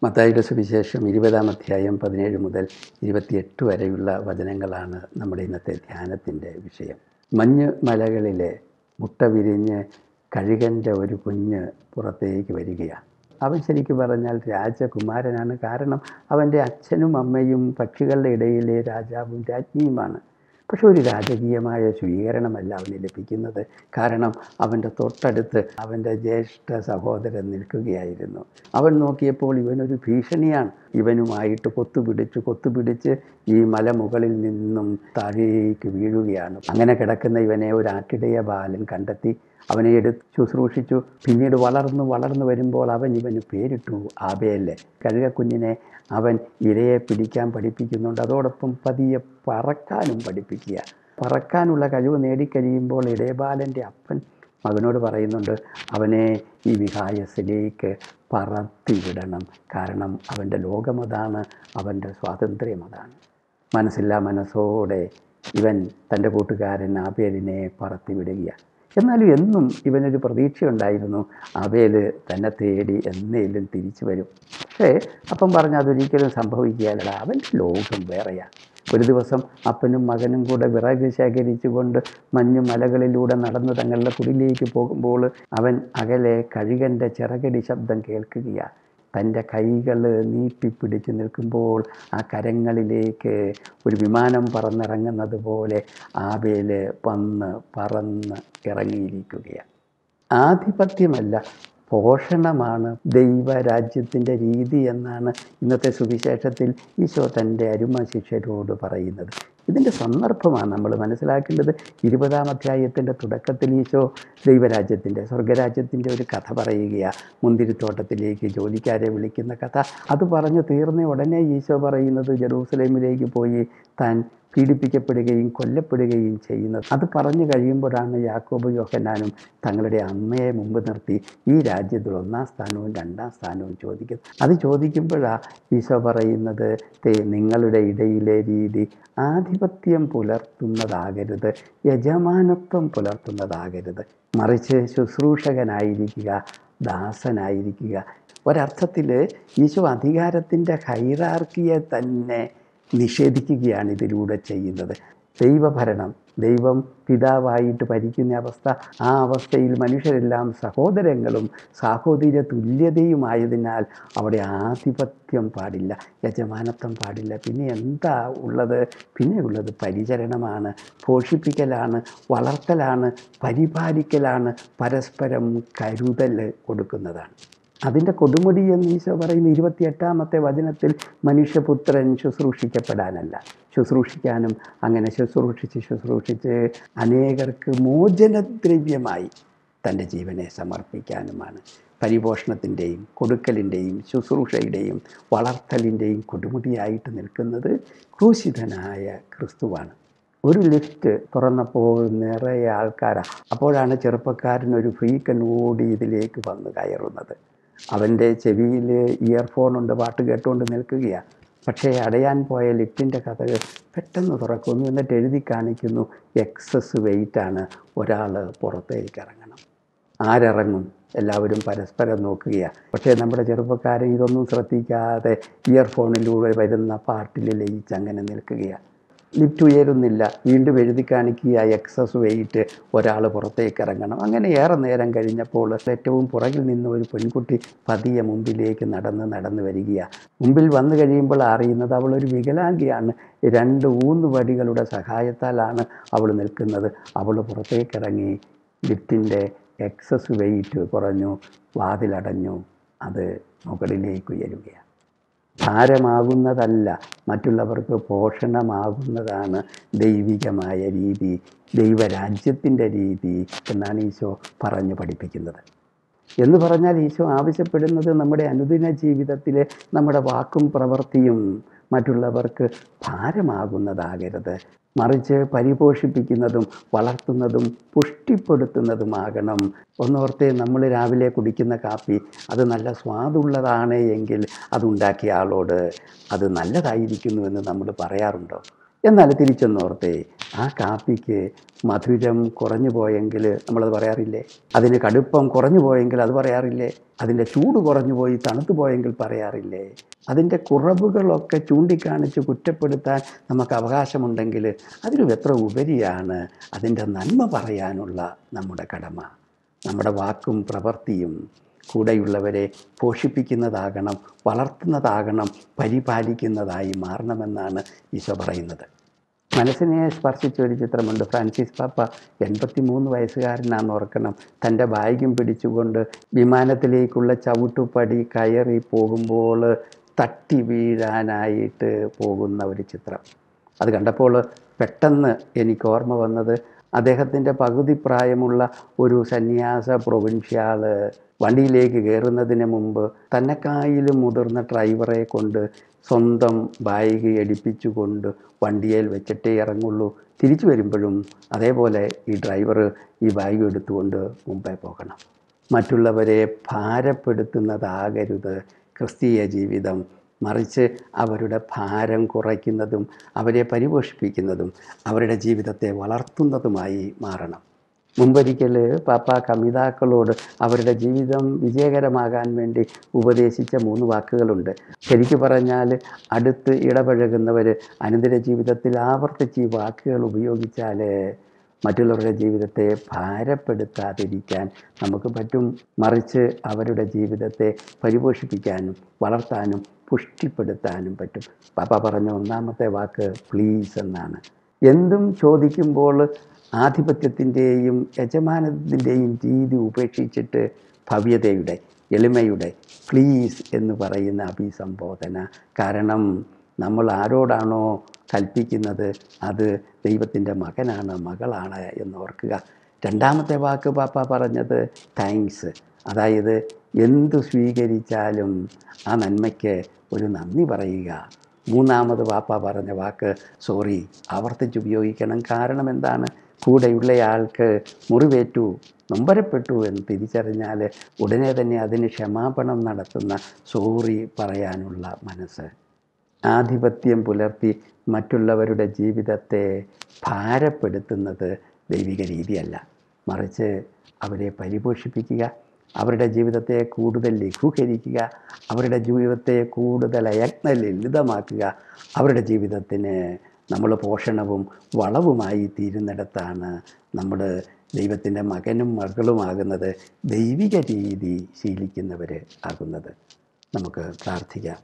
മത്തായിയുടെ സുവിശേഷം ഇരുപതാം അധ്യായം പതിനേഴ് മുതൽ ഇരുപത്തിയെട്ട് വരെയുള്ള വചനങ്ങളാണ് നമ്മുടെ ഇന്നത്തെ ധ്യാനത്തിൻ്റെ വിഷയം മഞ്ഞ് മലകളിലെ മുട്ട വിരിഞ്ഞ് കഴുകൻ്റെ ഒരു കുഞ്ഞ് പുറത്തേക്ക് വരികയാണ് അവൻ ശരിക്കും പറഞ്ഞാൽ രാജകുമാരനാണ് കാരണം അവൻ്റെ അച്ഛനും അമ്മയും പക്ഷികളുടെ ഇടയിലെ രാജാവും രാജ്ഞിയുമാണ് പക്ഷെ ഒരു രാജകീയമായ സ്വീകരണമല്ല അവന് ലഭിക്കുന്നത് കാരണം അവൻ്റെ തൊട്ടടുത്ത് അവൻ്റെ ജ്യേഷ്ഠ സഹോദരൻ നിൽക്കുകയായിരുന്നു അവൻ നോക്കിയപ്പോൾ ഇവനൊരു ഭീഷണിയാണ് ഇവനുമായിട്ട് കൊത്തുപിടിച്ച് കൊത്തുപിടിച്ച് ഈ മലമുകളിൽ നിന്നും താഴേക്ക് വീഴുകയാണ് അങ്ങനെ കിടക്കുന്ന ഇവനെ ഒരു ആട്ടിടയ ബാലൻ കണ്ടെത്തി അവനെ എടുത്ത് ശുശ്രൂഷിച്ചു പിന്നീട് വളർന്നു വളർന്നു വരുമ്പോൾ അവൻ ഇവന് പേരിട്ടു ആബേലെ കഴുകക്കുഞ്ഞിനെ അവൻ ഇരയെ പിടിക്കാൻ പഠിപ്പിക്കുന്നുണ്ട് അതോടൊപ്പം പതിയെ പറക്കാനും പഠിപ്പിക്കുക പറക്കാനുള്ള കഴിവ് നേടിക്കഴിയുമ്പോൾ ഇടയബാലൻ്റെ അപ്പൻ മകനോട് പറയുന്നുണ്ട് അവനെ ഈ വിഹായസിലേക്ക് പറത്തിവിടണം കാരണം അവൻ്റെ ലോകമതാണ് അവൻ്റെ സ്വാതന്ത്ര്യം അതാണ് മനസ്സില്ലാ മനസ്സോടെ ഇവൻ തൻ്റെ കൂട്ടുകാരൻ ആബേലിനെ പറത്തിവിടുകയാണ് എന്നാലും എന്നും ഇവനൊരു പ്രതീക്ഷയുണ്ടായിരുന്നു ആബേൽ തന്നെ തേടി എന്നേലും തിരിച്ചു വരും പക്ഷേ അപ്പം പറഞ്ഞ അതൊരിക്കലും സംഭവിക്കുകയല്ല അവൻ്റെ ലോകം വേറെയാണ് ഒരു ദിവസം അപ്പനും മകനും കൂടെ വിറക് ശേഖരിച്ചുകൊണ്ട് മഞ്ഞു മലകളിലൂടെ നടന്ന് തങ്ങളുടെ കുടിലേക്ക് പോകുമ്പോൾ അവൻ അകലെ കഴുകൻ്റെ ചിറകടി ശബ്ദം കേൾക്കുകയാണ് തൻ്റെ കൈകൾ നീട്ടിപ്പിടിച്ച് നിൽക്കുമ്പോൾ ആ കരങ്ങളിലേക്ക് ഒരു വിമാനം പറന്നിറങ്ങുന്നത് പോലെ ആബേൽ വന്ന് പറന്ന് ഇറങ്ങിയിരിക്കുകയാണ് ആധിപത്യമല്ല പോഷണമാണ് ദൈവരാജ്യത്തിൻ്റെ രീതി എന്നാണ് ഇന്നത്തെ സുവിശേഷത്തിൽ ഈശോ തൻ്റെ അരുമ ശിഷ്യരോട് പറയുന്നത് ഇതിൻ്റെ സന്ദർഭമാണ് നമ്മൾ മനസ്സിലാക്കേണ്ടത് ഇരുപതാം അധ്യായത്തിൻ്റെ തുടക്കത്തിൽ ഈശോ ദൈവരാജ്യത്തിൻ്റെ സ്വർഗരാജ്യത്തിൻ്റെ ഒരു കഥ പറയുകയാണ് മുന്തിരിത്തോട്ടത്തിലേക്ക് ജോലിക്കാരെ വിളിക്കുന്ന കഥ അത് പറഞ്ഞു തീർന്ന ഉടനെ ഈശോ പറയുന്നത് ജെറൂസലേമിലേക്ക് പോയി താൻ പീഡിപ്പിക്കപ്പെടുകയും കൊല്ലപ്പെടുകയും ചെയ്യുന്നത് അത് പറഞ്ഞു കഴിയുമ്പോഴാണ് യാക്കോബ് യോഹന്നാനും തങ്ങളുടെ അമ്മയെ മുമ്പ് നിർത്തി ഈ രാജ്യത്തിൽ ഒന്നാം സ്ഥാനവും രണ്ടാം സ്ഥാനവും ചോദിക്കുന്നത് അത് ചോദിക്കുമ്പോഴാണ് ഈശോ പറയുന്നത് തേ നിങ്ങളുടെ ഇടയിലെ രീതി ആധിപത്യം പുലർത്തുന്നതാകരുത് യജമാനത്വം പുലർത്തുന്നതാകരുത് മറിച്ച് ശുശ്രൂഷകനായിരിക്കുക ദാസനായിരിക്കുക ഒരർത്ഥത്തിൽ ഈശോ അധികാരത്തിൻ്റെ ഹൈറാർക്കിയെ തന്നെ നിഷേധിക്കുകയാണ് ഇതിലൂടെ ചെയ്യുന്നത് ദൈവഭരണം ദൈവം പിതാവായിട്ട് ഭരിക്കുന്ന അവസ്ഥ ആ അവസ്ഥയിൽ മനുഷ്യരെല്ലാം സഹോദരങ്ങളും സാഹോദര്യ തുല്യതയുമായതിനാൽ അവിടെ ആധിപത്യം പാടില്ല യജമാനത്വം പാടില്ല പിന്നെ എന്താ ഉള്ളത് പിന്നെ ഉള്ളത് പരിചരണമാണ് പോഷിപ്പിക്കലാണ് വളർത്തലാണ് പരിപാലിക്കലാണ് പരസ്പരം കരുതൽ കൊടുക്കുന്നതാണ് അതിൻ്റെ കൊടുമുടി എന്ന് ഈശോ പറയുന്ന ഇരുപത്തിയെട്ടാമത്തെ വചനത്തിൽ മനുഷ്യപുത്രൻ ശുശ്രൂഷിക്കപ്പെടാനല്ല ശുശ്രൂഷിക്കാനും അങ്ങനെ ശുശ്രൂഷിച്ച് ശുശ്രൂഷിച്ച് അനേകർക്ക് മോചനദ്രവ്യമായി തൻ്റെ ജീവനെ സമർപ്പിക്കാനുമാണ് പരിപോഷണത്തിൻ്റെയും കൊടുക്കലിൻ്റെയും ശുശ്രൂഷയുടെയും വളർത്തലിൻ്റെയും കൊടുമുടിയായിട്ട് നിൽക്കുന്നത് ക്രൂശിതനായ ക്രിസ്തുവാണ് ഒരു ലിഫ്റ്റ് തുറന്നപ്പോൾ നിറയെ ആൾക്കാരാണ് അപ്പോഴാണ് ചെറുപ്പക്കാരൻ ഒരു ഫ്രീക്കൻ ഓടി ഇതിലേക്ക് വന്ന് കയറുന്നത് അവൻ്റെ ചെവിയിൽ ഇയർഫോണുണ്ട് പാട്ട് കേട്ടുകൊണ്ട് നിൽക്കുകയാണ് പക്ഷേ അടയാൻ പോയ ലിഫ്റ്റിൻ്റെ കഥ പെട്ടെന്ന് തുറക്കുന്നു എന്നിട്ട് എഴുതി കാണിക്കുന്നു എക്സസ് വെയിറ്റാണ് ഒരാൾ പുറത്തേക്ക് ഇറങ്ങണം ആരിറങ്ങും എല്ലാവരും പരസ്പരം നോക്കുകയാണ് പക്ഷേ നമ്മുടെ ചെറുപ്പക്കാരൻ ഇതൊന്നും ശ്രദ്ധിക്കാതെ ഇയർഫോണിലൂടെ വരുന്ന പാട്ടിൽ ലയിച്ച് അങ്ങനെ നിൽക്കുകയാണ് ലിഫ്റ്റ് ഉയരുന്നില്ല വീണ്ടും എഴുതി കാണിക്കുക എക്സസ് വെയിറ്റ് ഒരാൾ പുറത്തേക്ക് ഇറങ്ങണം അങ്ങനെ ഏറെ നേരം കഴിഞ്ഞപ്പോൾ ഏറ്റവും പുറകിൽ നിന്ന് ഒരു പെൺകുട്ടി പതിയെ മുമ്പിലേക്ക് നടന്ന് നടന്ന് വരികയാണ് മുമ്പിൽ വന്നു കഴിയുമ്പോൾ അറിയുന്നത് അവൾ ഒരു വികലാംഗിയാണ് രണ്ട് ഊന്നുവടികളുടെ സഹായത്താലാണ് അവൾ നിൽക്കുന്നത് അവൾ പുറത്തേക്ക് ഇറങ്ങി ലിഫ്റ്റിൻ്റെ എക്സസ് വെയിറ്റ് കുറഞ്ഞു വാതിലടഞ്ഞു അത് മുകളിലേക്ക് ഉയരുകയാണ് ഭാരമാകുന്നതല്ല മറ്റുള്ളവർക്ക് പോഷണമാകുന്നതാണ് ദൈവികമായ രീതി ദൈവരാജ്യത്തിൻ്റെ രീതി എന്നാണ് ഈശോ പറഞ്ഞു പഠിപ്പിക്കുന്നത് എന്ന് പറഞ്ഞാൽ ഈശോ ആവശ്യപ്പെടുന്നത് നമ്മുടെ അനുദിന ജീവിതത്തിലെ നമ്മുടെ വാക്കും പ്രവൃത്തിയും മറ്റുള്ളവർക്ക് ഭാരമാകുന്നതാകരുത് മറിച്ച് പരിപോഷിപ്പിക്കുന്നതും വളർത്തുന്നതും പുഷ്ടിപ്പെടുത്തുന്നതുമാകണം ഒന്നോർത്തെ നമ്മൾ രാവിലെ കുടിക്കുന്ന കാപ്പി അത് നല്ല സ്വാദുള്ളതാണ് എങ്കിൽ അതുണ്ടാക്കിയ ആളോട് അത് നല്ലതായിരിക്കുന്നുവെന്ന് നമ്മൾ പറയാറുണ്ടോ എന്നാൽ തിരിച്ചൊന്നോർത്തേ ആ കാപ്പിക്ക് മധുരം കുറഞ്ഞു പോയെങ്കിൽ നമ്മളത് പറയാറില്ലേ അതിന് കടുപ്പം കുറഞ്ഞു പോയെങ്കിൽ അത് പറയാറില്ലേ അതിൻ്റെ ചൂട് കുറഞ്ഞു പോയി തണുത്തു പോയെങ്കിൽ പറയാറില്ലേ അതിൻ്റെ കുറവുകളൊക്കെ ചൂണ്ടിക്കാണിച്ച് കുറ്റപ്പെടുത്താൻ നമുക്ക് അവകാശമുണ്ടെങ്കിൽ അതിലും എത്ര ഉപരിയാണ് അതിൻ്റെ നന്മ പറയാനുള്ള നമ്മുടെ കടമ നമ്മുടെ വാക്കും പ്രവൃത്തിയും കൂടെയുള്ളവരെ പോഷിപ്പിക്കുന്നതാകണം വളർത്തുന്നതാകണം പരിപാലിക്കുന്നതായി മാറണമെന്നാണ് ഈശോ പറയുന്നത് മനസ്സിനെ സ്പർശിച്ച ഒരു ചിത്രമുണ്ട് ഫ്രാൻസിസ് പാപ്പ എൺപത്തി മൂന്ന് വയസ്സുകാരനാണെന്ന് ഓർക്കണം തൻ്റെ ബാഗും പിടിച്ചുകൊണ്ട് വിമാനത്തിലേക്കുള്ള ചവിട്ടുപടി കയറി പോകുമ്പോൾ തട്ടി വീഴാനായിട്ട് പോകുന്ന ഒരു ചിത്രം അത് കണ്ടപ്പോൾ പെട്ടെന്ന് എനിക്ക് ഓർമ്മ വന്നത് അദ്ദേഹത്തിൻ്റെ പകുതി പ്രായമുള്ള ഒരു സന്യാസ പ്രൊവിൻഷ്യാള് വണ്ടിയിലേക്ക് കയറുന്നതിന് മുമ്പ് തന്നെക്കായിലും മുതിർന്ന ഡ്രൈവറെ കൊണ്ട് സ്വന്തം ബാഗ് എടുപ്പിച്ചുകൊണ്ട് വണ്ടിയിൽ വെച്ചിട്ടേ ഇറങ്ങുള്ളൂ തിരിച്ചു വരുമ്പോഴും അതേപോലെ ഈ ഡ്രൈവർ ഈ ബാഗ് എടുത്തുകൊണ്ട് മുമ്പേ പോകണം മറ്റുള്ളവരെ ഭാരപ്പെടുത്തുന്നതാകരുത് ക്രിസ്തീയ ജീവിതം മറിച്ച് അവരുടെ ഭാരം കുറയ്ക്കുന്നതും അവരെ പരിപോഷിപ്പിക്കുന്നതും അവരുടെ ജീവിതത്തെ വളർത്തുന്നതുമായി മാറണം മുമ്പൊരിക്കൽ പാപ്പ കമിതാക്കളോട് അവരുടെ ജീവിതം വിജയകരമാകാൻ വേണ്ടി ഉപദേശിച്ച മൂന്ന് വാക്കുകളുണ്ട് ശരിക്കു പറഞ്ഞാൽ അടുത്ത് ഇടപഴകുന്നവർ അനന്തര ജീവിതത്തിൽ ആവർത്തിച്ച് ഈ വാക്കുകൾ ഉപയോഗിച്ചാൽ മറ്റുള്ളവരുടെ ജീവിതത്തെ ഭാരപ്പെടുത്താതിരിക്കാൻ നമുക്ക് പറ്റും മറിച്ച് അവരുടെ ജീവിതത്തെ പരിപോഷിപ്പിക്കാനും വളർത്താനും പുഷ്ടിപ്പെടുത്താനും പറ്റും പാപ്പ പറഞ്ഞ ഒന്നാമത്തെ വാക്ക് പ്ലീസ് എന്നാണ് എന്തും ചോദിക്കുമ്പോൾ ആധിപത്യത്തിൻ്റെയും യജമാനത്തിൻ്റെയും രീതി ഉപേക്ഷിച്ചിട്ട് ഭവ്യതയുടെ എളിമയുടെ പ്ലീസ് എന്ന് പറയുന്ന അഭിസംബോധന കാരണം നമ്മൾ ആരോടാണോ കൽപ്പിക്കുന്നത് അത് ദൈവത്തിൻ്റെ മകനാണ് മകളാണ് എന്ന് ഓർക്കുക രണ്ടാമത്തെ വാക്ക് പാപ്പ പറഞ്ഞത് താങ്ക്സ് അതായത് എന്തു സ്വീകരിച്ചാലും ആ നന്മയ്ക്ക് ഒരു നന്ദി പറയുക മൂന്നാമത് പാപ്പ പറഞ്ഞ വാക്ക് സോറി ആവർത്തിച്ചുപയോഗിക്കണം കാരണം എന്താണ് കൂടെയുള്ളയാൾക്ക് മുറിവേറ്റു നൊമ്പരപ്പെട്ടു എന്ന് തിരിച്ചറിഞ്ഞാൽ ഉടനെ തന്നെ അതിന് ക്ഷമാപണം നടത്തുന്ന സോറി പറയാനുള്ള മനസ്സ് ആധിപത്യം പുലർത്തി മറ്റുള്ളവരുടെ ജീവിതത്തെ ഭാരപ്പെടുത്തുന്നത് ദൈവിക രീതിയല്ല മറിച്ച് അവരെ പരിപോഷിപ്പിക്കുക അവരുടെ ജീവിതത്തെ കൂടുതൽ ലഘൂകരിക്കുക അവരുടെ ജീവിതത്തെ കൂടുതൽ അയജ്ഞ ലളിതമാക്കുക അവരുടെ ജീവിതത്തിന് നമ്മൾ പോഷണവും വളവുമായി തീരുന്നിടത്താണ് നമ്മൾ ദൈവത്തിൻ്റെ മകനും മകളുമാകുന്നത് ദൈവിക രീതി ശീലിക്കുന്നവർ ആകുന്നത് നമുക്ക് പ്രാർത്ഥിക്കാം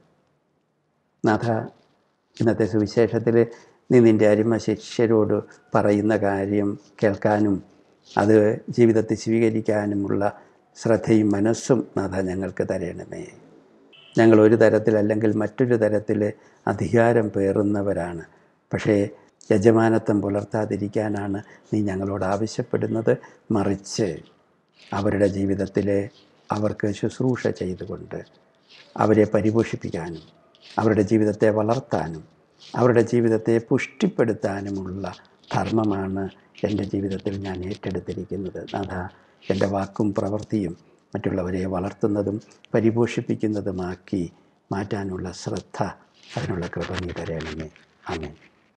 നാഥ ഇന്നത്തെ സുവിശേഷത്തിൽ നീ നിൻ്റെ അരിമ ശിഷ്യരോട് പറയുന്ന കാര്യം കേൾക്കാനും അത് ജീവിതത്തിൽ സ്വീകരിക്കാനുമുള്ള ശ്രദ്ധയും മനസ്സും നാഥ ഞങ്ങൾക്ക് തരണമേ ഞങ്ങൾ ഒരു തരത്തിൽ അല്ലെങ്കിൽ മറ്റൊരു തരത്തിൽ അധികാരം പേറുന്നവരാണ് പക്ഷേ യജമാനത്വം പുലർത്താതിരിക്കാനാണ് നീ ഞങ്ങളോട് ആവശ്യപ്പെടുന്നത് മറിച്ച് അവരുടെ ജീവിതത്തിൽ അവർക്ക് ശുശ്രൂഷ ചെയ്തുകൊണ്ട് അവരെ പരിപോഷിപ്പിക്കാനും അവരുടെ ജീവിതത്തെ വളർത്താനും അവരുടെ ജീവിതത്തെ പുഷ്ടിപ്പെടുത്താനുമുള്ള ധർമ്മമാണ് എൻ്റെ ജീവിതത്തിൽ ഞാൻ ഏറ്റെടുത്തിരിക്കുന്നത് നാഥ എൻ്റെ വാക്കും പ്രവൃത്തിയും മറ്റുള്ളവരെ വളർത്തുന്നതും പരിപോഷിപ്പിക്കുന്നതുമാക്കി മാറ്റാനുള്ള ശ്രദ്ധ അതിനുള്ള കൃപ നീ തരണമേ ആമേൻ